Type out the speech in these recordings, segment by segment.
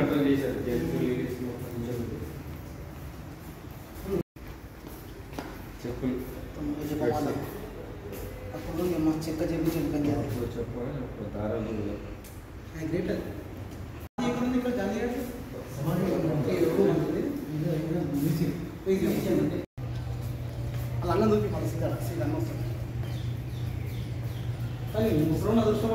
Control చేశారు gents ladies మొత్తం జరుగుతుంది చెప్పులు తొమ్మిది చెప్పాలి అప్పుడు మా చెక్క చెప్పి చెప్పండి అప్పుడు చెప్పాలి అప్పుడు దారాలు కూడా. గ్రేట్ ఎక్కడ ఇక్కడ జాలి అలా అన్న దూపి మన సీదా సీదా అన్న వస్తుంది కానీ ముసలి అదృష్టమా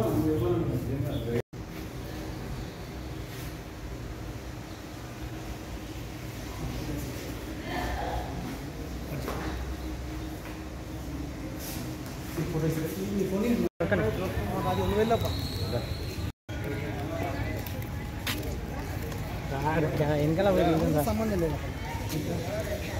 వెనకాల సంబంధం లేదు